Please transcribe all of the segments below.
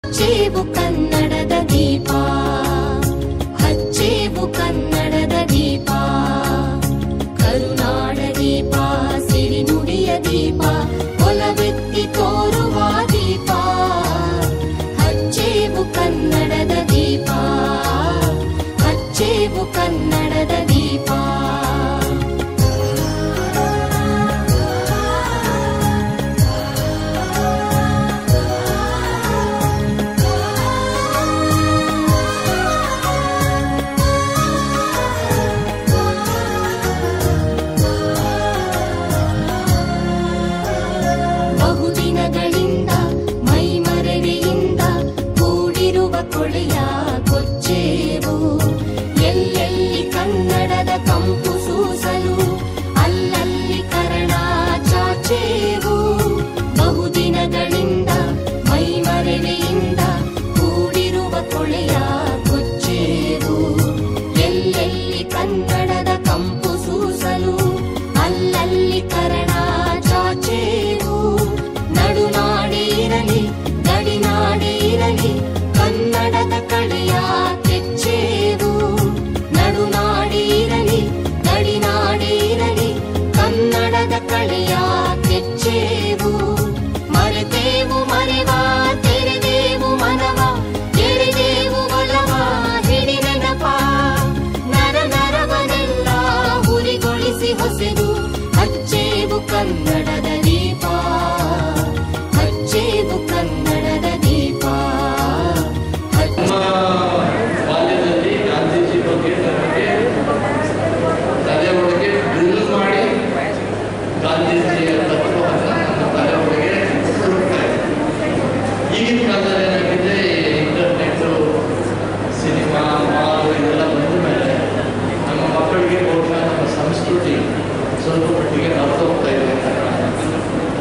ಹಚ್ಚೇವು ಕನ್ನಡದ ದೀಪ ಹಚ್ಚೇವು ಕನ್ನಡದ ದೀಪ ಕರುನಾಡ ದೀಪ ಸಿರಿನುಡಿಯ ದೀಪ ಒಲವೆತ್ತಿ ತೋರುವ ದೀಪ ಹಚ್ಚೇವು ಕನ್ನಡದ ದೀಪ ಹಚ್ಚೇವು ಕನ್ನಡದ ದೀಪ ಬಹುದಿನಗಳಿಂದ ಮೈಮರೆಯಿಂದ ಕೂಡಿರುವ ಕೊಳೆಯ ಕೊಚ್ಚೇವು ಎಲ್ಲೆಲ್ಲಿ ಕನ್ನಡದ ಕಂಪು ಸೂಸಲು ಅಲ್ಲಲ್ಲಿ ಕರಣ ಚಾಚೇವು ಬಹುದಿನಗಳಿಂದ ಮೈಮರೆಯಿಂದ ಕೂಡಿರುವ ಕೊಳೆಯ ಕೊಚ್ಚೇವು ಎಲ್ಲೆಲ್ಲಿ ಕನ್ನಡದ ಕಂಪು ಸೂಸಲು ಅಲ್ಲಲ್ಲಿ ಕರಣ ಚಾಚೇವು ನಡುನಾಡಿ ಇರಲಿ ಗಡಿನಾಡಿ ಇರಲಿ ಕನ್ನಡದ ಕಳೆಯ ಕೆಚ್ಚೇವು ನಡುನಾಡಿ ಇರಲಿ ಗಡಿನಾಡಿ ಇರಲಿ ಕನ್ನಡದ ಕಳೆಯ ಕೆಚ್ಚೇವು ಮರೆತೇವು ಮರೆವ ತೆರೆದೇವು ಮನವ ಎಳೆದೇವು ಒಲವ ಹಿಡಿ ನೆನಪ ನರ ನರವನೆಲ್ಲ ಹುರಿಗೊಳಿಸಿ ಹೊಸೆದು ಹಚ್ಚೇವು ಕನ್ನಡದ ದೀಪ ಹಚ್ಚೇವು ಕನ್ನಡದ ದೀಪ ಹಚ್ಚ ಬಾಲ್ಯದಲ್ಲಿ ಗಾಂಧೀಜಿ ಬಗ್ಗೆ ನಮಗೆ ತಲೆ ಒಳಗೆ ಡ್ರಿಲ್ ಮಾಡಿ ಗಾಂಧೀಜಿಯ ತತ್ವವನ್ನು ನಮ್ಮ ತಲೆ ಒಳಗೆ ಹುಡುಕ್ತಾ ಇದ್ರು. ಈಗಿನ ಕಾಲದಲ್ಲಿ ಏನಾಗಿದೆ ಇಂಟರ್ನೆಟ್ಟು ಸಿನಿಮಾ ಮಾಲ್ ಇದೆಲ್ಲ ಬಂದ ಮೇಲೆ ನಮ್ಮ ಮಕ್ಕಳಿಗೆ ಬಹುಶಃ ನಮ್ಮ ಸಂಸ್ಕೃತಿ ಸ್ವಲ್ಪ ಮಟ್ಟಿಗೆ ಮರೆತು ಹೋಗ್ತಾ ಇದೆ ಅಂತ ಕಾಣುತ್ತೆ.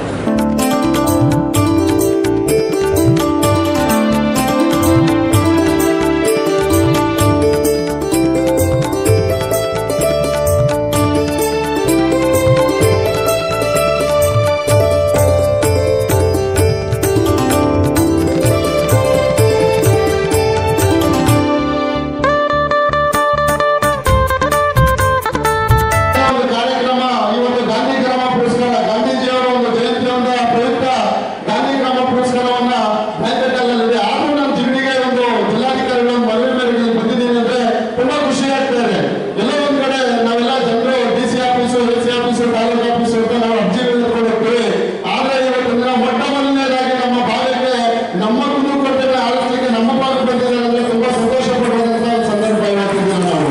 ಒಂದು ಕಾರ್ಯಕ್ರಮ ಇವತ್ತು ಗಾಂಧಿ ಗ್ರಾಮ ಪುರಸ್ಕಾರ ಗಾಂಧೀಜಿಯವರ ಒಂದು ಜಯಂತಿಯಿಂದ ಪ್ರಯುಕ್ತ ಗಾಂಧಿ ಗ್ರಾಮ ಪುರಸ್ಕಾರವನ್ನ ಬ್ಯಾಂಕೆಟ್ನಲ್ಲಿದೆ ಆದ್ರೂ ನಮ್ಮ ಜಿಲ್ಲೆಗೆ ಒಂದು ಜಿಲ್ಲಾಧಿಕಾರಿಗಳು ಒಂದು ಮನವಿ ಮೇರೆಗೆ ಇಲ್ಲಿ ಬಂದಿದ್ದೀನಿ ಅಂದ್ರೆ ತುಂಬಾ ಖುಷಿ ಆಗ್ತಾ ಇದೆ ಎಲ್ಲೋ ಒಂದ್ ಕಡೆ ನಾವೆಲ್ಲ ಜನರು D C office A C office taluk office ಅಂತ ನಾವು ಅರ್ಜಿಗಳನ್ನ ತಗೊಂಡು ಹೋಗ್ತೀವಿ ಆದ್ರೆ ಇವತ್ತು ದಿನ ಮೊಟ್ಟ ಮೊದಲನೇದಾಗಿ ನಮ್ಮ ಭಾಗಕ್ಕೆ ನಮ್ಮ ಕುಂದುಕೊರತೆಗಳ ಆಲಿಸಲಿಕ್ಕೆ ನಮ್ಮ ಭಾಗಕ್ಕೆ ಬಂದಿದ್ದಾರೆ ಅಂದ್ರೆ ತುಂಬಾ ಸಂತೋಷ ಪಡುವಂತ ಒಂದು ಸಂದರ್ಭ ಇವತ್ತಿದ್ದೀವಿ ನಾವು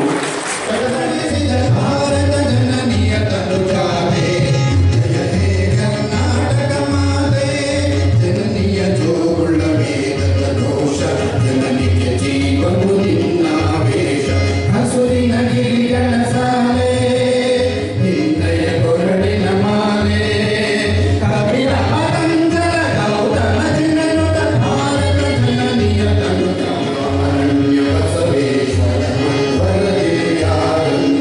ಭಾರತ ಜನನಿಯ ತನುಜಾತೆ ಜಯ ಹೇ ಕರ್ನಾಟಕ ಮಾತೆ ಜನನಿಯ ಜೋಗುಳ್ಳ ವೇದದ ಘೋಷ ಜನನಿಯ ಜೀವವು ನಿನ್ನಾವೇಶ ಹಸುರಿನ ಗಿರಿಗಳ ಸಾಲೆ ನಿನ್ನಯ ಕೊರಳಿನ ಮಾಲೆ ಕಪಿಲ ಪತಂಜಲ ಗೌತಮ ಜನನುತ ಭಾರತ ಜನನಿಯ ತನುಜಾಮ ಅರಣ್ಯ ಬಸವೇಶ್ವರ ವರದಿಯಾರಣ್ಯ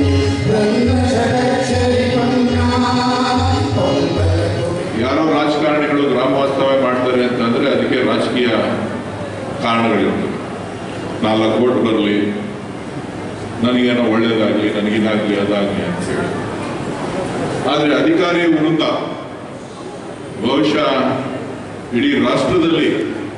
ಯಾರೋ ರಾಜಕಾರಣಿಗಳು ಗ್ರಾಮ ವಾಸ್ತವ್ಯ ಮಾಡ್ತಾರೆ ಅಂತಂದ್ರೆ ಅದಕ್ಕೆ ರಾಜಕೀಯ ಕಾರಣಗಳಿರ್ತವೆ ನಾಲ್ಕು ಓಟ್ ಬರಲಿ ನನಗೇನೋ ಒಳ್ಳೇದಾಗಲಿ ನನಗಿದಾಗಲಿ ಅದಾಗಲಿ ಅಂತ ಹೇಳಿ ಆದರೆ ಅಧಿಕಾರಿ ವೃಂದ ಬಹುಶಃ ಇಡೀ ರಾಷ್ಟ್ರದಲ್ಲಿ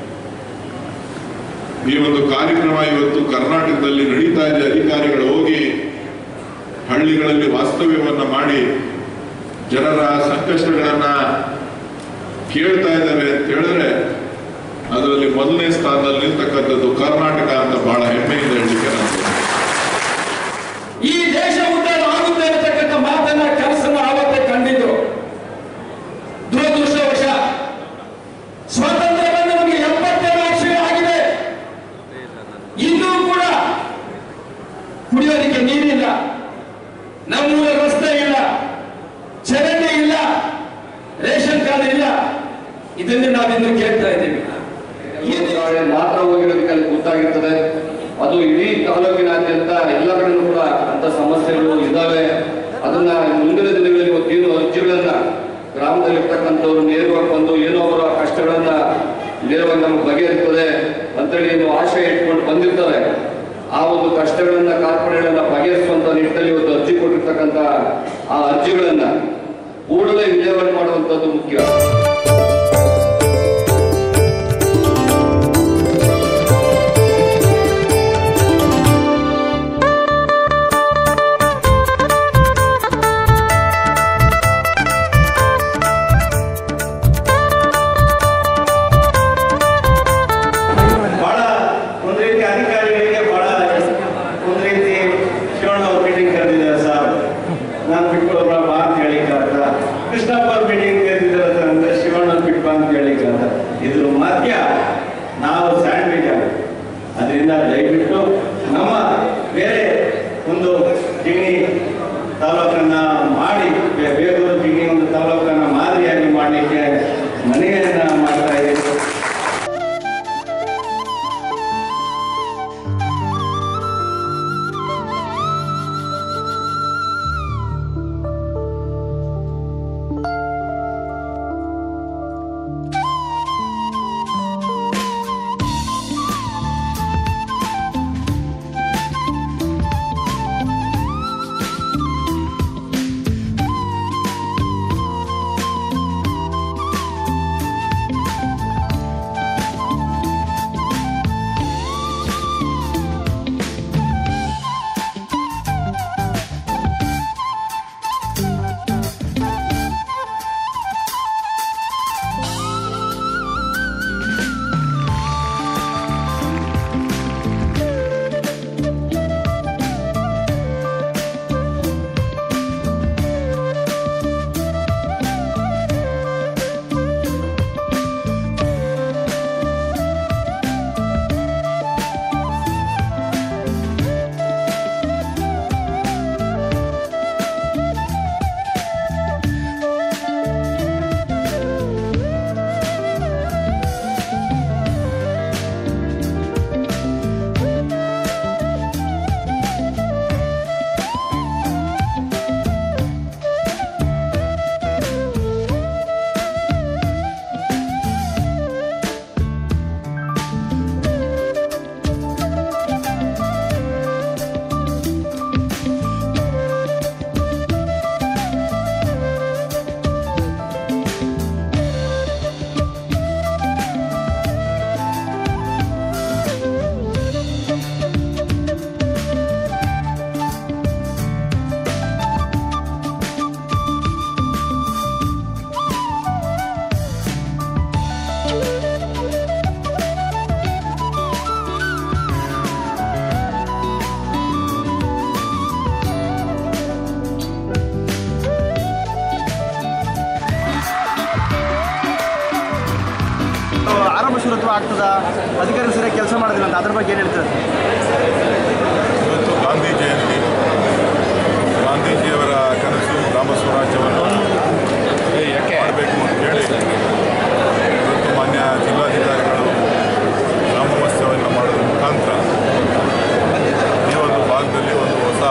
ಈ ಒಂದು ಕಾರ್ಯಕ್ರಮ ಇವತ್ತು ಕರ್ನಾಟಕದಲ್ಲಿ ನಡೀತಾ ಇದೆ ಅಧಿಕಾರಿಗಳು ಹೋಗಿ ಹಳ್ಳಿಗಳಲ್ಲಿ ವಾಸ್ತವ್ಯವನ್ನ ಮಾಡಿ ಜನರ ಸಂಕಷ್ಟಗಳನ್ನ ಕೇಳ್ತಾ ಇದ್ದಾರೆ ಅಂತ ಹೇಳಿದ್ರೆ ಅದರಲ್ಲಿ ಮೊದಲನೇ ಸ್ಥಾನದಲ್ಲಿ ನಿಲ್ತಕ್ಕಂಥದ್ದು ಕರ್ನಾಟಕ ಅಂತ ಬಹಳ ಹೆಮ್ಮೆಯಿಂದ ಹೇಳಲಿಕ್ಕೆ ನಾನು ಈ ದೇಶ ಉದ್ಧಾರ ಆಗುತ್ತೆ ಅಂತಕ್ಕಂಥ ಮಾತನ್ನ ಕೆಲಸನ ಆವತ್ತೇ ಕಂಡಿದ್ದು ದುರದೃಷ್ಟವಶ ಸ್ವಾತಂತ್ರ್ಯ ಬಂದು ನಮಗೆ ಎಪ್ಪತ್ತೆರಡು ವರ್ಷಗಳು ಆಗಿದೆ ಇನ್ನೂ ಕೂಡ ಕುಡಿಯೋದಕ್ಕೆ ನೀರಿಲ್ಲ ನಮ್ಮೂರ ರಸ್ತೆ ಇಲ್ಲ ಚರಂಡಿ ಇಲ್ಲ ರೇಷನ್ ಕಾರ್ಡ್ ಇಲ್ಲ ಇದನ್ನೇ ನಾವಿನ್ನು ಕೇಳ್ತಾ ಇದ್ದೀವಿ ದಾಳಿ ಮಾತ್ರ ಹೋಗಿರೋದಕ್ಕೆ ಅಲ್ಲಿ ಗೊತ್ತಾಗಿರ್ತದೆ ಅದು ಇಡೀ ತಾಲೂಕಿನಾದ್ಯಂತ ಎಲ್ಲ ಕಡೆನೂ ಕೂಡ ಅಂತ ಸಮಸ್ಯೆಗಳು ಇದಾವೆ ಅದನ್ನ ಮುಂದಿನ ದಿನಗಳಲ್ಲಿ ಇವತ್ತೇನು ಅರ್ಜಿಗಳನ್ನ ಗ್ರಾಮದಲ್ಲಿರ್ತಕ್ಕಂಥವ್ರು ನೇರವಾಗಿ ಬಂದು ಏನೋ ಅವರ ಕಷ್ಟಗಳನ್ನ ನೇರವಾಗಿ ನಮಗೆ ಬಗೆಹರಿಸ್ತದೆ ಅಂತೇಳಿ ಒಂದು ಆಶಯ ಇಟ್ಕೊಂಡು ಬಂದಿರ್ತಾರೆ ಆ ಒಂದು ಕಷ್ಟಗಳನ್ನ ಕಾರ್ಪಣ್ಯಗಳನ್ನ ಬಗೆಹರಿಸುವಂತ ನಿಟ್ಟಿನಲ್ಲಿ ಒಂದು ಅರ್ಜಿ ಕೊಟ್ಟಿರ್ತಕ್ಕಂಥ ಆ ಅರ್ಜಿಗಳನ್ನ ಕೂಡಲೇ ವಿಲೇವಾರಿ ಮಾಡುವಂತದ್ದು ಮುಖ್ಯ ಬಹಳ ಒಂದು ರೀತಿ ಅಧಿಕಾರಿಗಳಿಗೆ ಬಹಳ ಒಂದು ರೀತಿ ಶಿವಣ್ಣ ಅವ್ರ ಮೀಟಿಂಗ್ ಕರೆದಿದ್ದಾರೆ ಸರ್ ನಾನು ಬಿಟ್ಕೊಳ್ಬ ಬಾ ಅಂತ ಹೇಳಿಕ್ಕಾಗ್ತ ಕೃಷ್ಣಪ್ಪ ಅವ್ರ ಮೀಟಿಂಗ್ ಕರೆದಿದ್ದಾರೆ ಸರ್ ಅಂದ್ರೆ ಶಿವಣ್ಣ ಬಿಟ್ಟು ಬಾ ಅಂತ ಹೇಳಿಕ್ಕಾಗ್ತ ಇದ್ರ ಮಧ್ಯ ನಾವು ಸ್ಯಾಂಡ್ವಿಚ್ ಆಗ ಅದರಿಂದ ದಯವಿಟ್ಟು ನಮ್ಮ ಬೇರೆ ಒಂದು ಜಿಗಣಿ ತಾಲೂಕನ್ನ ಮಾಡಿ ಬೇ- ಬೇಗೂರು ಜಿಗಣಿ ಒಂದು ತಾಲೂಕನ್ನ ಮಾದರಿಯಾಗಿ ಮಾಡಲಿಕ್ಕೆ ಮನೆಯನ್ನ ಮಾಡ್ತಾ ಇದ್ದೀವಿ ಆರಂಭ ಶುರುತ್ವ ಆಗ್ತದ ಅಧಿಕಾರಿ ಸರಿಯಾಗಿ ಕೆಲಸ ಮಾಡೋದಿಲ್ಲ ಅಂತ ಅದ್ರ ಬಗ್ಗೆ ಏನು ಹೇಳ್ತಾರೆ ಇವತ್ತು ಗಾಂಧಿ ಜಯಂತಿ ಗಾಂಧೀಜಿಯವರ ಕನಸು ಗ್ರಾಮ ಸ್ವರಾಜ್ಯವನ್ನು ಮಾಡಬೇಕು ಅಂತ ಹೇಳಿ ಇವತ್ತು ಮಾನ್ಯ ಜಿಲ್ಲಾಧಿಕಾರಿಗಳು ಗ್ರಾಮೋತ್ಸವವನ್ನು ಮಾಡೋದ್ರ ಮುಖಾಂತರ ಈ ಒಂದು ಭಾಗದಲ್ಲಿ ಒಂದು ಹೊಸ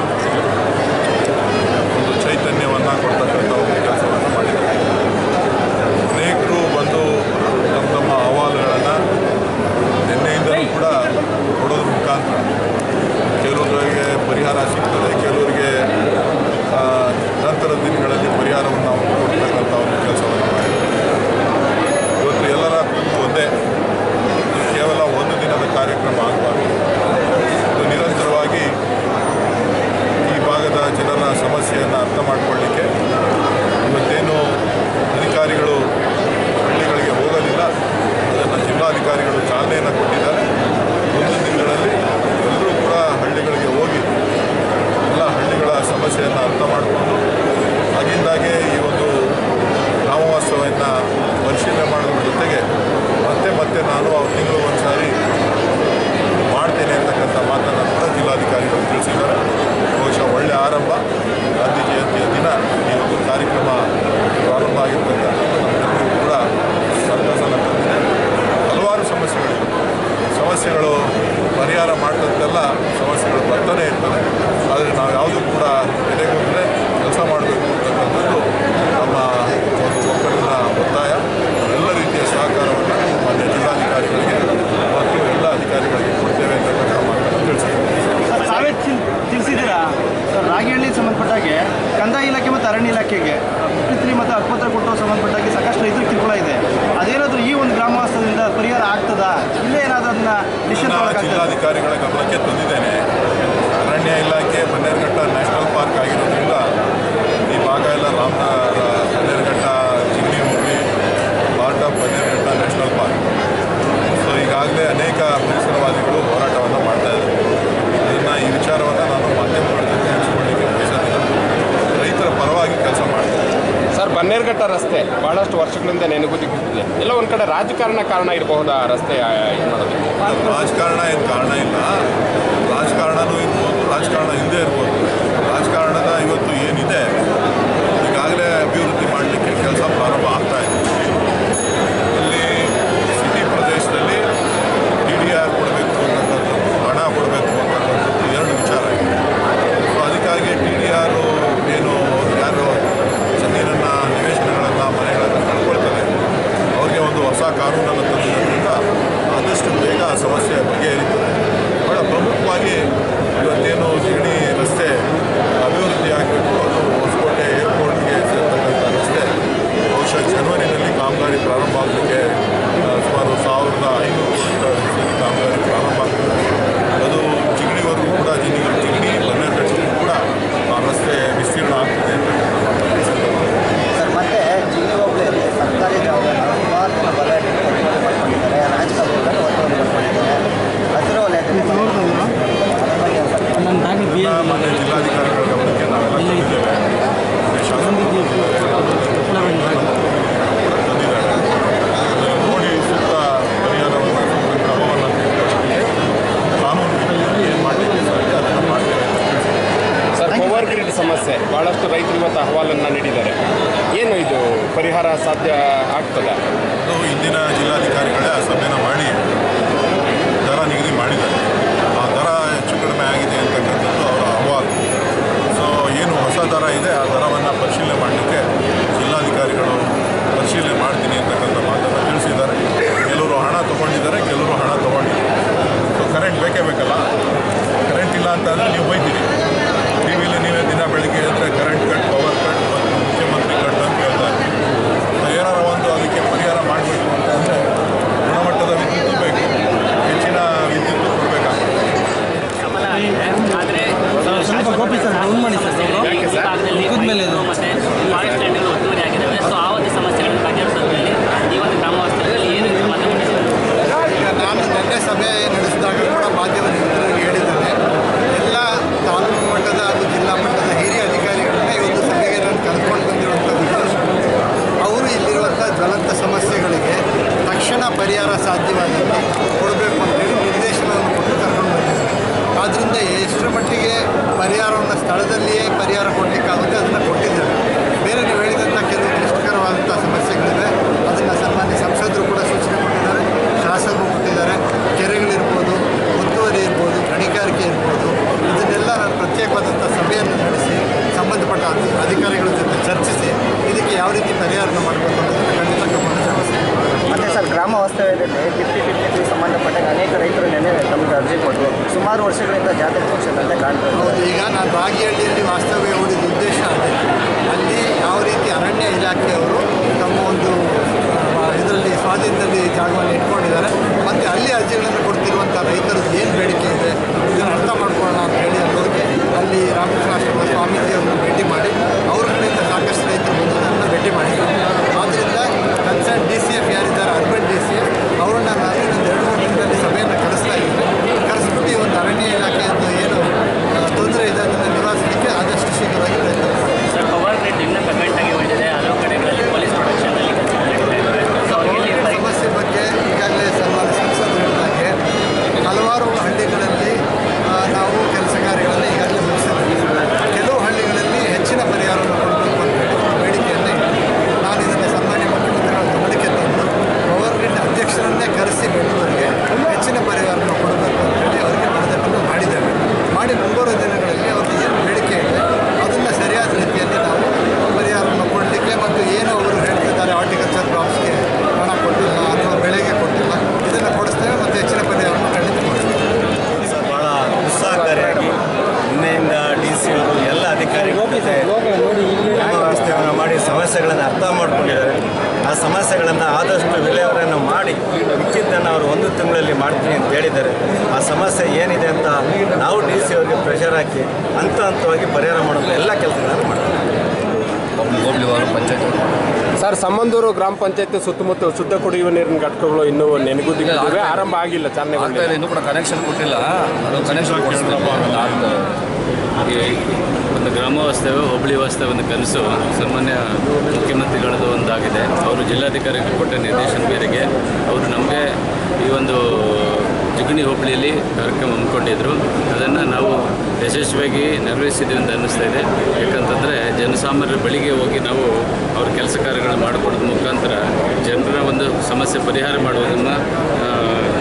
ಒಂದು ಚೈತನ್ಯವನ್ನು ಕೊಡ್ತಕ್ಕಂಥ ಒಂದು ಕೆಲಸವನ್ನು ಮಾಡಿದ್ದಾರೆ ಅನೇಕರು ಬಂದು ತಮ್ಮ ತಮ್ಮ ಅಹವಾಲುಗಳನ್ನು ನಿನ್ನೆಯಿಂದಲೂ ಕೂಡ ಕೊಡೋದ್ರ ಮುಖಾಂತರ ಕೆಲವರಿಗೆ ಪರಿಹಾರ ಸಿಗ್ತದೆ ಕೆಲವರಿಗೆ ಆ, ನಂತರದ ದಿನಗಳಲ್ಲಿ ಪರಿಹಾರವನ್ನು ನಾವು ಕೊಡ್ತಕ್ಕಂಥ ಒಂದು ಕೆಲಸವನ್ನು ಮಾಡಿದ್ದೀವಿ ಇವತ್ತು ಎಲ್ಲರ ಕೂಗು ಒಂದೇ ಇದು ಕೇವಲ ಒಂದು ದಿನದ ಕಾರ್ಯಕ್ರಮ ಆಗಬಾರ್ದು ಇದು ನಿರಂತರವಾಗಿ ಈ ಭಾಗದ ಜನರ ಸಮಸ್ಯೆಯನ್ನು ಅರ್ಥ ಮಾಡಿಕೊಳ್ಳಿಕ್ಕೆ ಇವತ್ತೇನು ಅಧಿಕಾರಿಗಳು ಹಳ್ಳಿಗಳಿಗೆ ಹೋಗೋದಿಲ್ಲ ಅದನ್ನು ಜಿಲ್ಲಾಧಿಕಾರಿಗಳು ಚಾಲನೆಯನ್ನು ಕೊಟ್ಟಿದ್ದಾರೆ ಒಂದು ದಿನಗಳಲ್ಲಿ ಎಲ್ಲರೂ ಕೂಡ ಹಳ್ಳಿಗಳಿಗೆ ಹೋಗಿ ಎಲ್ಲ ಹಳ್ಳಿಗಳ ಸಮಸ್ಯೆಯನ್ನು ಅರ್ಥ ಮಾಡಿಕೊಂಡು ಆಗಿಂದಾಗೆ ಈ ಒಂದು ಗ್ರಾಮೋತ್ಸವವನ್ನು ಪರಿಶೀಲನೆ ಮಾಡೋದ್ರ ಜೊತೆಗೆ ಮತ್ತೆ ಮತ್ತೆ ನಾನು ಆ ತಿಂಗಳು ಒಂದು ಸಾರಿ ಮಾಡ್ತೇನೆ ಅಂತಕ್ಕಂಥ ಮಾತನ್ನು ಕೂಡ ಜಿಲ್ಲಾಧಿಕಾರಿಗಳು ತಿಳಿಸಿದ್ದಾರೆ ಬಹುಶಃ ಒಳ್ಳೆಯ ಆರಂಭ ಗಾಂಧಿ ಜಯಂತಿಯ ದಿನ ಈ ಒಂದು ಕಾರ್ಯಕ್ರಮ ಪ್ರಾರಂಭ ಆಗಿರ್ತಕ್ಕಂಥದ್ದು ನಮ್ಮೆಲ್ಲರಿಗೂ ಕೂಡ ಸಂತಸನ ತಂದಿದೆ ಹಲವಾರು ಸಮಸ್ಯೆಗಳಿವೆ ಸಮಸ್ಯೆಗಳು ಪರಿಹಾರ ಮಾಡಿದಂತೆಲ್ಲ ಸಮಸ್ಯೆಗಳು ಬರ್ತಾನೆ ಇರ್ತದೆ ಆದರೆ ನಾವು ಯಾವುದೂ ಕೂಡ ಎದೆಗೊಂಡ್ರೆ ಕೆಲಸ ಮಾಡಬೇಕು ಅಂತಕ್ಕಂಥದ್ದು ನಮ್ಮ ಒಂದು ಒಕ್ಕಲಿನ ಒತ್ತಾಯ ಎಲ್ಲ ರೀತಿಯ ಸಹಕಾರವನ್ನು ಮಾನ್ಯ ಜಿಲ್ಲಾಧಿಕಾರಿಗಳಿಗೆ ಮತ್ತು ಎಲ್ಲ ಇಲ್ಲೇ ಏನಾದರೂ ಅದನ್ನ ಡಿಸಿಷನ್ ನಾನು ತೊಗೊಳಕ್ಕಾಗ್ತದೆ ಜಿಲ್ಲಾಧಿಕಾರಿಗಳ ಗಮನಕ್ಕೆ ತಂದಿದ್ದೇನೆ ಅರಣ್ಯ ಇಲಾಖೆ ಬನ್ನೇರುಘಟ್ಟ ನ್ಯಾಷನಲ್ ಪಾರ್ಕ್ ಆಗಿರೋದ್ರಿಂದ ಈ ಭಾಗ ಎಲ್ಲ ರಾಮನ ಬನ್ನೇರುಘಟ್ಟ ಚಿಗಣಿ ಹೋಗಿ part of Bannerghatta national park so ಈಗಾಗಲೇ ಅನೇಕ ಪರಿಸರವಾದಿಗಳು ಹೋರಾಟವನ್ನು ಮಾಡ್ತಾ ಇದ್ದಾರೆ ಇದನ್ನು ಈ ವಿಚಾರವನ್ನು ನಾನು ಮಾಧ್ಯಮಗಳ ಜೊತೆ ಹಂಚಿಕೊಳ್ಳಿಕ್ಕೆ ಬಯಸೋದಿಲ್ಲ ರೈತರ ಪರವಾಗಿ ಕೆಲಸ ಮಾಡ್ತೀನಿ ಸರ್ ಬನ್ನೇರ್ಘಟ್ಟ ರಸ್ತೆ ಬಹಳಷ್ಟು ವರ್ಷಗಳಿಂದ ನೆನಗುದಿದೆ ಎಲ್ಲ ಒಂದು ಕಡೆ ರಾಜಕಾರಣ ಕಾರಣ ಇರಬಹುದಾ ರಸ್ತೆ ಆ, ಇದು ಮಾಡೋದಕ್ಕೆ ರಾಜಕಾರಣ ಏನು ಕಾರಣ ಇಲ್ಲ ರಾಜಕಾರಣನೂ ಇರ್ಬೋದು ರಾಜಕಾರಣ ಹಿಂದೆ ಇರ್ಬೋದು ರಾಜಕಾರಣದ ಇವತ್ತು ಏನಿದೆ ಈಗಾಗಲೇ ಅಭಿವೃದ್ಧಿ ಮಾಡಲಿಕ್ಕೆ ಕೆಲಸ ಪ್ರಾರಂಭ ಆಗ್ತಾ ಇದೆ ಇಲ್ಲಿ ಸಿಟಿ ಪ್ರದೇಶದಲ್ಲಿ ಡಿ ಡಿ ಆರ್ ಕೊಡಬೇಕು ಅಂತಕ್ಕಂಥದ್ದು ಹಣ ಕೊಡಬೇಕು ಅಂತಕ್ಕಂಥದ್ದು ಎರಡು ವಿಚಾರ ಇದೆ ಸೊ ಅದಕ್ಕಾಗಿ ಟಿ ಡಿ ಆರು ಏನು ಯಾರು ಜಮೀನನ್ನು ನಿವೇಶನಗಳನ್ನು ಮನೆಗಳನ್ನು ಕಳ್ಕೊಳ್ತಾರೆ ಅವ್ರಿಗೆ ಒಂದು ಹೊಸ ಕಾನೂನನ್ನು ತಂದಿರೋದ್ರಿಂದ ಆದಷ್ಟು ಬೇಗ ಆ ಸಮಸ್ಯೆ ಬಗೆಹರಿತದೆ ಬಹಳ ಪ್ರಮುಖವಾಗಿ ಇವತ್ತೇನು ಜಿಗಣಿ ರಸ್ತೆ ಅಭಿವೃದ್ಧಿ ಆಗಬೇಕು ಅದು ಹೊಸಕೋಟೆ ಏರ್ಪೋರ್ಟ್ಗೆ ಸೇರ್ತಕ್ಕಂಥ ರಸ್ತೆ ಬಹುಶಃ ಜನವರಿನಲ್ಲಿ ಕಾಮಗಾರಿ ಪ್ರಾರಂಭ ಆಗಲಿಕ್ಕೆ ಆ, ಸುಮಾರು ಸಾವಿರದ ಐನೂರು ಕೋಟಿ ರೂಪಾಯಿ ಕಾಮಗಾರಿ ಪ್ರಾರಂಭ ಆಗ್ತದೆ ಅದು ಚಿಗಣಿವರೆಗೂ ಕೂಡ ಜಿಗಣಿ ಚಿಗಣಿ ಬನ್ನೇರ್ಘಟ್ಟಕ್ಕೂ ಕೂಡ ಆ ರಸ್ತೆ ವಿಸ್ತೀರ್ಣ ಆಗ್ತದೆ ಅಂತ ಸರ್ ಮತ್ತೆ ಜಿಲ್ಲೆ ಹೋಬಳಿಯಲ್ಲಿ ಸರ್ಕಾರಿ ಜಾಗವನ್ನು ಸುಮಾರು ಜನ ಬಲ ಇಟ್ಕೊಂಡು ಮಾಡ್ಕೊಂಡಿದ್ದಾರೆ ರಾಜಕಾರಣದಲ್ಲಿ ಒತ್ತಡ ಮಾಡ್ಕೊಂಡಿದ್ದಾರೆ ಹಸಿರು ವಲಯದಲ್ಲಿ ಮಾನ್ಯ ಜಿಲ್ಲಾಧಿಕಾರಿಗಳ ಗಮನಕ್ಕೆ ನಾವೆಲ್ಲ ತಂದಿದ್ದೇವೆ ಶಾಸಕರು ತಂದಿದ್ದಾರೆ ಅದನ್ನು ನೋಡಿ ಸೂಕ್ತ ಪರಿಹಾರವನ್ನು ಸೂಕ್ತ ಕ್ರಮವನ್ನು ತೆಗೆದುಕೊಳ್ಳಿ ಕಾನೂನು ರೀತಿಯಲ್ಲಿ ಏನು ಮಾಡಲಿಕ್ಕೆ ಸಾಧ್ಯ ಅದನ್ನು ಮಾಡ್ತೇವೆ ಸರ್ ಪವರ್ ಗ್ರಿಡ್ ಸಮಸ್ಯೆ ಬಹಳಷ್ಟು ರೈತರು ಇವತ್ತು ಅಹವಾಲನ್ನು ನೀಡಿದ್ದಾರೆ ಏನು ಇದು ಪರಿಹಾರ ಸಾಧ್ಯ ಆಗ್ತದ ಅದು ಇಂದಿನ ಜಿಲ್ಲಾಧಿಕಾರಿಗಳೇ ಆ ಸಭೆನ ಮಾಡಿ ದರ ನಿಗದಿ ಮಾಡಿದ್ದಾರೆ ಆ ದರ ಹೆಚ್ಚು ಕಡಿಮೆ ಆಗಿದೆ ಅಂತಕ್ಕಂಥದ್ದು ಅವರ ಅಹವಾಲು ಸೊ ಏನು ಹೊಸ ದರ ಇದೆ ಆ ದರವನ್ನು ಪರಿಶೀಲನೆ ಮಾಡಲಿಕ್ಕೆ ಜಿಲ್ಲಾಧಿಕಾರಿಗಳು ಪರಿಶೀಲನೆ ಮಾಡ್ತೀನಿ ಅಂತಕ್ಕಂಥ ಮಾತನ್ನು ತಿಳಿಸಿದ್ದಾರೆ ಕೆಲವರು ಹಣ ತೊಗೊಂಡಿದ್ದಾರೆ ಕೆಲವರು ಹಣ ತೊಗೊಂಡಿದ್ದಾರೆ ಸೊ ಕರೆಂಟ್ ಬೇಕೇ ಬೇಕಲ್ಲ ಕರೆಂಟ್ ಇಲ್ಲ ಅಂತಂದರೆ ನೀವು ಬೈತೀರಿ ಟಿ ವಿಲಿ ನೀವೇ ದಿನ ಬೆಳಿಗ್ಗೆ ಎದ್ದರೆ ಕರೆಂಟ್ ಕಟ್ ಪವರ್ ಕಟ್ ಮತ್ತು ಮುಖ್ಯಮಂತ್ರಿ ಕಟ್ ಅಂತ ಹೇಳ್ತಾರೆ ಸೊ ಏನಾರ ಒಂದು ಅದಕ್ಕೆ ಪರಿಹಾರ ಮಾಡಬೇಕು ಅಂತಂದರೆ ಗುಣಮಟ್ಟದ ವಿದ್ಯುತ್ತು ಬೇಕು ಹೆಚ್ಚಿನ ವಿದ್ಯುತ್ತು ಕೊಡಬೇಕಾಗ್ತದೆ ಸ್ವಲ್ಪ ಗೋಪಿ ಸರ್ ಡೌನ್ ಮಾಡಿ ಸರ್ ಯಾಕೆ ಸರ್ ಮುಖದ ಮೇಲೆ ಇದು ಮತ್ತೆ ಫಾರೆಸ್ಟ್ ಲ್ಯಾಂಡ್ಗಳು ಒತ್ತುವರಿ ಆಗಿದ್ದಾವೆ ಸೊ ಆ ಒಂದು ಸಮಸ್ಯೆಗಳನ್ನು ಬಗೆಹರಿಸೋದ್ರಲ್ಲಿ ಈ ಒಂದು ಗ್ರಾಮ ವಾಸ್ತವ್ಯದಲ್ಲಿ ಏನು ಕ್ರಮ ತಗೊಂಡಿದ್ದಾರೆ ಈಗ ನಾನು ನಿನ್ನೆ ಸಭೆ ನಡೆಸಿದಾಗ ಕೂಡ ಮಾಧ್ಯಮ ಮಿತ್ರರಿಗೆ ಹೇಳಿದ್ದೇನೆ ಎಲ್ಲ ತಾಲೂಕು ಮಟ್ಟದ ಹಾಗೂ ಜಿಲ್ಲಾ ಮಟ್ಟದ ಹಿರಿಯ ಅಧಿಕಾರಿಗಳನ್ನ ಇವತ್ತು ಸಭೆಗೆ ನಾನು ಕರೆದುಕೊಂಡು ಬಂದಿರುವಂಥ ವಿಶೇಷ ಅವರು ಇಲ್ಲಿರುವಂಥ ಜ್ವಲಂತ ಸಮಸ್ಯೆಗಳಿಗೆ ತಕ್ಷಣ ಪರಿಹಾರ ಸಾಧ್ಯವಾದಲ್ಲಿ ಕೊಡಬೇಕು ಅಂತೇಳಿ ನಿರ್ದೇಶನವನ್ನು ಕೊಟ್ಟು ಕರ್ಕೊಂಡು ಬಂದಿದ್ದಾರೆ ಆದ್ದರಿಂದ ಎಷ್ಟರ ಮಟ್ಟಿಗೆ ಪರಿಹಾರವನ್ನು ಸ್ಥಳದಲ್ಲಿಯೇ ಪರಿಹಾರ ಕೊಡಲಿಕ್ಕಾಗುತ್ತೆ ಅದನ್ನು ಕೊಟ್ಟಿದ್ದಾರೆ ಬೇರೆ ನೀವು ಹೇಳಿದಂಥ ಕೆಲವು ಕ್ಲಿಷ್ಟಕರವಾದಂಥ ಸಮಸ್ಯೆಗಳಿವೆ ಅದನ್ನು ಸನ್ಮಾನ್ಯ ಸಂಸದರು ಕೂಡ ಸೂಚನೆ ಕೊಟ್ಟಿದ್ದಾರೆ ಶಾಸಕರು ಕೊಟ್ಟಿದ್ದಾರೆ ಕೆರೆಗಳಿರ್ಬೋದು ಒತ್ತುವರಿ ಇರ್ಬೋದು ಗಣಿಗಾರಿಕೆ ಇರ್ಬೋದು ಇದನ್ನೆಲ್ಲ ನಾನು ಪ್ರತ್ಯೇಕವಾದಂಥ ಸಭೆಯನ್ನು ನಡೆಸಿ ಸಂಬಂಧಪಟ್ಟ ಅಧಿ- ಅಧಿಕಾರಿಗಳ ಜೊತೆ ಚರ್ಚಿಸಿ ಇದಕ್ಕೆ ಯಾವ ರೀತಿ ಪರಿಹಾರನ ಮಾಡಬೇಕು ಅನ್ನೋದನ್ನು ಖಂಡಿತ ಗಮನ ಹರಿಸ್ತೀನಿ. ಮತ್ತೆ ಸರ್ ಗ್ರಾಮ ವಾಸ್ತವ್ಯದಲ್ಲಿ ಫಿಫ್ಟಿ ಫಿಫ್ಟಿ ಸಂಬಂಧಪಟ್ಟ ಅನೇಕ ರೈತರು ನೆನೆ ತಮಗೆ ಅರ್ಜಿ ಕೊಟ್ಟರು ಸುಮಾರು ವರ್ಷಗಳಿಂದ ಜಾತಿ ಪಕ್ಷದಂತೆ ಕಾಣ್ತಾರೆ ಹೌದು ಈಗ ನಾನು ರಾಗಿಹಳ್ಳಿಯಲ್ಲಿ ವಾಸ್ತವ್ಯ ಹೂಡಿದ ಉದ್ದೇಶ ಅದೇ ಅಲ್ಲಿ ಯಾವ ರೀತಿ ಅರಣ್ಯ ಇಲಾಖೆಯವರು ತಮ್ಮ ಒಂದು ಇದರಲ್ಲಿ ಸ್ವಾಧೀನದಲ್ಲಿ ಜಾಗವನ್ನು ಇಟ್ಕೊಂಡಿದ್ದಾರೆ ಮತ್ತು ಅಲ್ಲಿ ಅರ್ಜಿಗಳನ್ನು ಕೊಡ್ತಿರುವಂಥ ರೈತರದ್ದು ಏನು ಬೇಡಿಕೆ ಇದೆ ಇದನ್ನು ಅರ್ಥ ಮಾಡ್ಕೊಳ್ಳೋಣ ಅಂತ ಹೇಳಿ ಅನ್ನೋದಕ್ಕೆ ಅಲ್ಲಿ ರಾಮಕೃಷ್ಣಾಶ್ರಮ ಸ್ವಾಮೀಜಿಯವರನ್ನು ಭೇಟಿ ಮಾಡಿ ಅವ್ರ ಕಡೆಯಿಂದ ಸಾಕಷ್ಟು ರೈತರು ಬಂದು ನನ್ನ ಭೇಟಿ ಮಾಡಿದ್ದಾರೆ ಆದ್ದರಿಂದ ಕನ್ಸರ್ನ್ ಡಿ ಸಿ ಎಫ್ ಯಾರಿದ್ದಾರೆ ಅರ್ಬನ್ ಡಿ ಸಿ ಎಫ್ ಅವರನ್ನ ನಾನು ಇನ್ನೊಂದು ಎರಡು ಮೂರು ದಿನದಲ್ಲಿ ಸಭೆಯನ್ನು ಕರೆಸ್ತಾ ಇದ್ದೀನಿ ಕರೆಸ್ಬಿಟ್ಟು ಈ ಒಂದು ಅರಣ್ಯ ಇಲಾಖೆಯದ್ದು ಏನು ಆ, ತೊಂದರೆ ಇದೆ ಅದನ್ನು ನಿವಾರಿಸಲಿಕ್ಕೆ ಆದಷ್ಟು ಶೀಘ್ರವಾಗಿ ಪ್ರಯತ್ನ ಮಾಡ್ತೀನಿ ಸರ್ ಪವರ್ ಗ್ರಿಡ್ ಇನ್ನೂ ಪರ್ಮನೆಂಟ್ ಆಗಿ ಉಳಿದಿದೆ ಹಲವು ಕಡೆಗಳಲ್ಲಿ ಪೊಲೀಸ್ ಪ್ರೊಡಕ್ಷನ್ನಲ್ಲಿ ಕೆಲಸ ನಡೀತಾ ಇದೆ ಸೊ ಇಲ್ಲಿ ಸಮಸ್ಯೆ ಬಗ್ಗೆ ಈಗಾಗಲೇ ಸನ್ಮಾನ್ಯ ಸಂಸದರು ಹೇಳಿದಾಗೆ ಹಲವಾರು ಹಳ್ಳಿಗಳಲ್ಲಿ ಆ, ನಾವು ಕೆಲಸ ಕಾರ್ಯಗಳನ್ನು ಈಗಾಗಲೇ ಮುಗಿಸಿದ್ದೀವಿ ಕೆಲವು ಹಳ್ಳಿಗಳಲ್ಲಿ ಹೆಚ್ಚಿನ ಪರಿಹಾರವನ್ನು ಕೊಡಬೇಕು ಅಂತ ಹೇಳಿ ಬೇಡಿಕೆಯನ್ನು ಇಟ್ಟಿದ್ದೀವಿ. ನಾನು ದಿನಗಳಲ್ಲಿ ಮಾಡ್ತೀನಿ ಅಂತ ಹೇಳಿದ್ದಾರೆ ಆ ಸಮಸ್ಯೆ ಏನಿದೆ ಅಂತ ನಾವು ಡಿ ಸಿ ಅವರಿಗೆ ಪ್ರೆಷರ್ ಹಾಕಿ ಹಂತ ಹಂತವಾಗಿ ಪರಿಹಾರ ಮಾಡೋದು ಎಲ್ಲ ಕೆಲಸಗಳನ್ನು ಮಾಡ್ತೀವಿ ಹೋಬಳಿವಾರು ಪಂಚಾಯತ್ ಸರ್ ಸಂಬಂಧೂರು ಗ್ರಾಮ ಪಂಚಾಯತ್ ಸುತ್ತಮುತ್ತ ಶುದ್ಧ ಕುಡಿಯುವ ನೀರಿನ ಘಟಕಗಳು ಇನ್ನೂ ನೆನೆಗುದಿಗೆ ಆರಂಭ ಆಗಿಲ್ಲ ಚಾಲನೆ ಆಗ್ತಾ ಇದೆ ಇನ್ನೂ ಕೂಡ ಕನೆಕ್ಷನ್ ಕೊಟ್ಟಿಲ್ಲ ಅದು ಕನೆಕ್ಷನ್ ಕೊಡಿಸ್ತಾರಪ್ಪ ಈ ಒಂದು ಗ್ರಾಮ ವಾಸ್ತವ್ಯ ಹೋಬಳಿ ವಾಸ್ತವ್ಯ ಒಂದು ಕನಸು ಸಾಮಾನ್ಯ ಮುಖ್ಯಮಂತ್ರಿಗಳದ್ದು ಒಂದಾಗಿದೆ ಅವರು ಜಿಲ್ಲಾಧಿಕಾರಿಗೆ ಕೊಟ್ಟ ನಿರ್ದೇಶನ ಮೇರೆಗೆ ಅವರು ನಮಗೆ ಈ ಒಂದು ಜಿಗಣಿ ಹೋಬಳಿಯಲ್ಲಿ ಕಾರ್ಯಕ್ರಮ ಹಮ್ಮಿಕೊಂಡಿದ್ರು ಅದನ್ನು ನಾವು ಯಶಸ್ವಿಯಾಗಿ ನೆರವೇರಿಸಿದ್ವಿ ಅಂತ ಅನ್ನಿಸ್ತಾ ಇದೆ ಯಾಕಂತಂದರೆ ಜನಸಾಮಾನ್ಯರ ಬಳಿಗೆ ಹೋಗಿ ನಾವು ಅವ್ರ ಕೆಲಸ ಕಾರ್ಯಗಳನ್ನು ಮಾಡಿಕೊಡೋದ್ರ ಮುಖಾಂತರ ಜನರ ಒಂದು ಸಮಸ್ಯೆ ಪರಿಹಾರ ಮಾಡುವುದನ್ನು ಆ,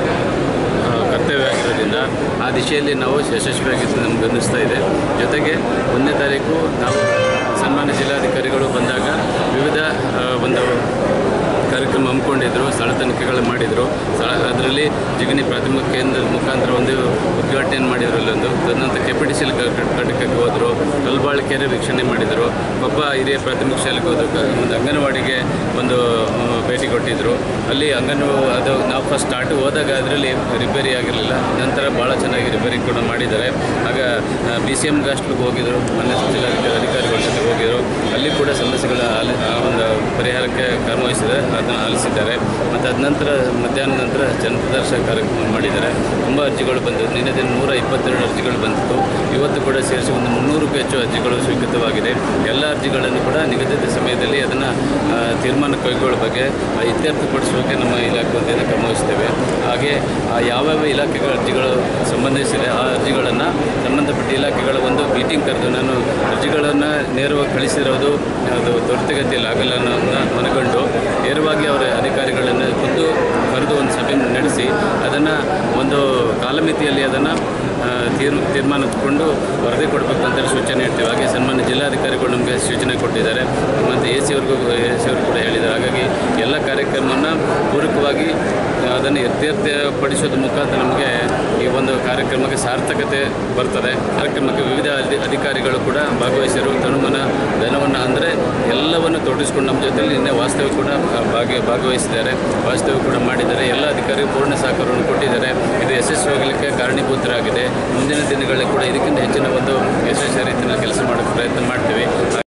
ಆ, ಕರ್ತವ್ಯ ಆಗಿರೋದ್ರಿಂದ ಆ ದಿಶೆಯಲ್ಲಿ ನಾವು ಯಶಸ್ವಿಯಾಗಿದ್ದು ನಮ್ಗೆ ಅನ್ನಿಸ್ತಾ ಇದೆ ಜೊತೆಗೆ ಒಂದನೇ ತಾರೀಕು ನಾವು ಸನ್ಮಾನ್ಯ ಜಿಲ್ಲಾಧಿಕಾರಿಗಳು ಬಂದಾಗ ವಿವಿಧ ಆ, ಒಂದು ಕಾರ್ಯಕ್ರಮ ಹಮ್ಮಿಕೊಂಡಿದ್ರು ಸ್ಥಳ ತನಿಖೆಗಳು ಮಾಡಿದರು ಸ್ಥಳ ಅದರಲ್ಲಿ ಜಿಗಣಿ ಪ್ರಾಥಮಿಕ ಕೇಂದ್ರದ ಮುಖಾಂತರ ಒಂದು ಉದ್ಘಾಟನೆ ಮಾಡಿದ್ರು ಅಲ್ಲೊಂದು ತದನಂತರ ಕೆಪಿಟಿಸಿಲ್ ಘಟಕಕ್ಕೆ ಹೋದರು ಕಲ್ಬಾಳ್ ಕೆರೆ ವೀಕ್ಷಣೆ ಮಾಡಿದರು ಕೊಪ್ಪ ಹಿರಿಯ ಪ್ರಾಥಮಿಕ ಶಾಲೆಗೆ ಹೋದ್ರು ಕ- ಒಂದು ಅಂಗನವಾಡಿಗೆ ಒಂದು ಆ, ಭೇಟಿ ಕೊಟ್ಟಿದ್ದರು ಅಲ್ಲಿ ಅಂಗನ ಅದು ನಾವು ಫಸ್ಟ್ ಸ್ಟಾರ್ಟ್ ಹೋದಾಗ ಅದರಲ್ಲಿ ರಿಪೇರಿ ಆಗಿರಲಿಲ್ಲ ನಂತರ ಭಾಳ ಚೆನ್ನಾಗಿ ರಿಪೇರಿ ಕೂಡ ಮಾಡಿದ್ದಾರೆ ಆಗ ಬಿ ಸಿ ಎಮ್ ಹಾಸ್ಟೆಲ್ಗೆ ಹೋಗಿದ್ರು ಮೊನ್ನೆ ಜಿಲ್ಲಾಧಿಕಾರಿ ಅಧಿಕಾರಿಗಳ ಜೊತೆ ಹೋಗಿದ್ರು ಅಲ್ಲಿ ಕೂಡ ಸಮಸ್ಯೆಗಳ ಆಲಿ ಆ ಒಂದು ಪರಿಹಾರಕ್ಕೆ ಕ್ರಮವಹಿಸಿದ್ದಾರೆ ಅದನ್ನು ಆಲಿಸಿದ್ದಾರೆ ಮತ್ತು ಅದ ನಂತರ ಮಧ್ಯಾಹ್ನ ನಂತರ ಜನಪ್ರದರ್ಶನ ಕಾರ್ಯಕ್ರಮ ಮಾಡಿದ್ದಾರೆ ತುಂಬ ಅರ್ಜಿಗಳು ಬಂದಿದ್ದು ನಿನ್ನೆ ದಿನ ನೂರ ಇಪ್ಪತ್ತೆರಡು ಅರ್ಜಿಗಳು ಬಂದಿತ್ತು ಇವತ್ತು ಕೂಡ ಸೇರಿಸಿ ಒಂದು ಮುನ್ನೂರಕ್ಕೂ ಹೆಚ್ಚು ಅರ್ಜಿಗಳು ಸ್ವೀಕೃತವಾಗಿದೆ ಎಲ್ಲ ಅರ್ಜಿಗಳನ್ನು ಕೂಡ ನಿಗದಿತ ಸಮಯದಲ್ಲಿ ಅದನ್ನು ತೀರ್ಮಾನ ಕೈಗೊಳ್ಳೋ ಬಗ್ಗೆ ಆ, ಇತ್ಯರ್ಥಪಡಿಸೋಕೆ ನಮ್ಮ ಇಲಾಖೆ ವತಿಯಿಂದ ಕ್ರಮವಹಿಸ್ತೇವೆ ಹಾಗೆ ಆ ಯಾವ್ಯಾವ ಇಲಾಖೆಗಳ ಅರ್ಜಿಗಳು ಸಂಬಂಧಿಸಿದೆ ಆ ಅರ್ಜಿಗಳನ್ನು ಸಂಬಂಧಪಟ್ಟ ಇಲಾಖೆಗಳ ಒಂದು ಮೀಟಿಂಗ್ ಕರೆದು ನಾನು ಅರ್ಜಿಗಳನ್ನು ನೇರವಾಗಿ ಕಳಿಸಿರೋದು ಅದು ತ್ವರಿತಗತಿಯಲ್ಲಿ ಆಗಲ್ಲ ಅನ್ನೋದನ್ನ ಮನಗಂಡು ನೇರವಾಗಿ ಅವರ ಅಧಿಕಾರಿಗಳನ್ನು ಖುದ್ದು ಕರೆದು ಒಂದು ಸಭೆ ನಡೆಸಿ ಅದನ್ನು ಒಂದು ಕಾಲಮಿತಿಯಲ್ಲಿ ಅದನ್ನು ತೀರ್ ತೀರ್ಮಾನ ತಗೊಂಡು ವರದಿ ಕೊಡಬೇಕು ಅಂತೇಳಿ ಸೂಚನೆ ಇಡ್ತೀವಿ ಹಾಗೆ ಸನ್ಮಾನ್ಯ ಜಿಲ್ಲಾಧಿಕಾರಿಗಳು ನಮಗೆ ಸೂಚನೆ ಕೊಟ್ಟಿದ್ದಾರೆ ಮತ್ತು ಎ ಸಿ ಅವ್ರಿಗೂ ಎ ಸಿ ಅವರು ಕೂಡ ಹೇಳಿದ್ದಾರೆ ಹಾಗಾಗಿ ಎಲ್ಲ ಕಾರ್ಯಕ್ರಮವನ್ನು ಪೂರಕವಾಗಿ ಅದನ್ನು ಇತ್ಯರ್ಥಪಡಿಸೋದ್ರ ಮುಖಾಂತರ ನಮಗೆ ಈ ಒಂದು ಕಾರ್ಯಕ್ರಮಕ್ಕೆ ಸಾರ್ಥಕತೆ ಬರ್ತದೆ ಕಾರ್ಯಕ್ರಮಕ್ಕೆ ವಿವಿಧ ಅಧಿ ಅಧಿಕಾರಿಗಳು ಕೂಡ ಭಾಗವಹಿಸಿರು ತನುಮನ ಧನವನ್ನು ಅಂದರೆ ಎಲ್ಲವನ್ನು ತೊಡಗಿಸ್ಕೊಂಡು ನಮ್ಮ ಜೊತೆಲಿ ನಿನ್ನೆ ವಾಸ್ತವ್ಯ ಕೂಡ ಭಾಗಿ ಭಾಗವಹಿಸಿದ್ದಾರೆ ವಾಸ್ತವ್ಯ ಕೂಡ ಮಾಡಿದ್ದಾರೆ ಎಲ್ಲ ಅಧಿಕಾರಿಗಳು ಪೂರ್ಣ ಸಹಕಾರವನ್ನು ಕೊಟ್ಟಿದ್ದಾರೆ ಇದು ಯಶಸ್ವಿಯಾಗಲಿಕ್ಕೆ ಕಾರಣೀಭೂತರಾಗಿದೆ ಮುಂದಿನ ದಿನಗಳಲ್ಲಿ ಕೂಡ ಇದಕ್ಕಿಂತ ಹೆಚ್ಚಿನ ಒಂದು ಯಶಸ್ವಿ ರೀತಿಯಲ್ಲಿ ಕೆಲಸ ಮಾಡೋಕ್ಕೆ ಪ್ರಯತ್ನ ಮಾಡ್ತೀವಿ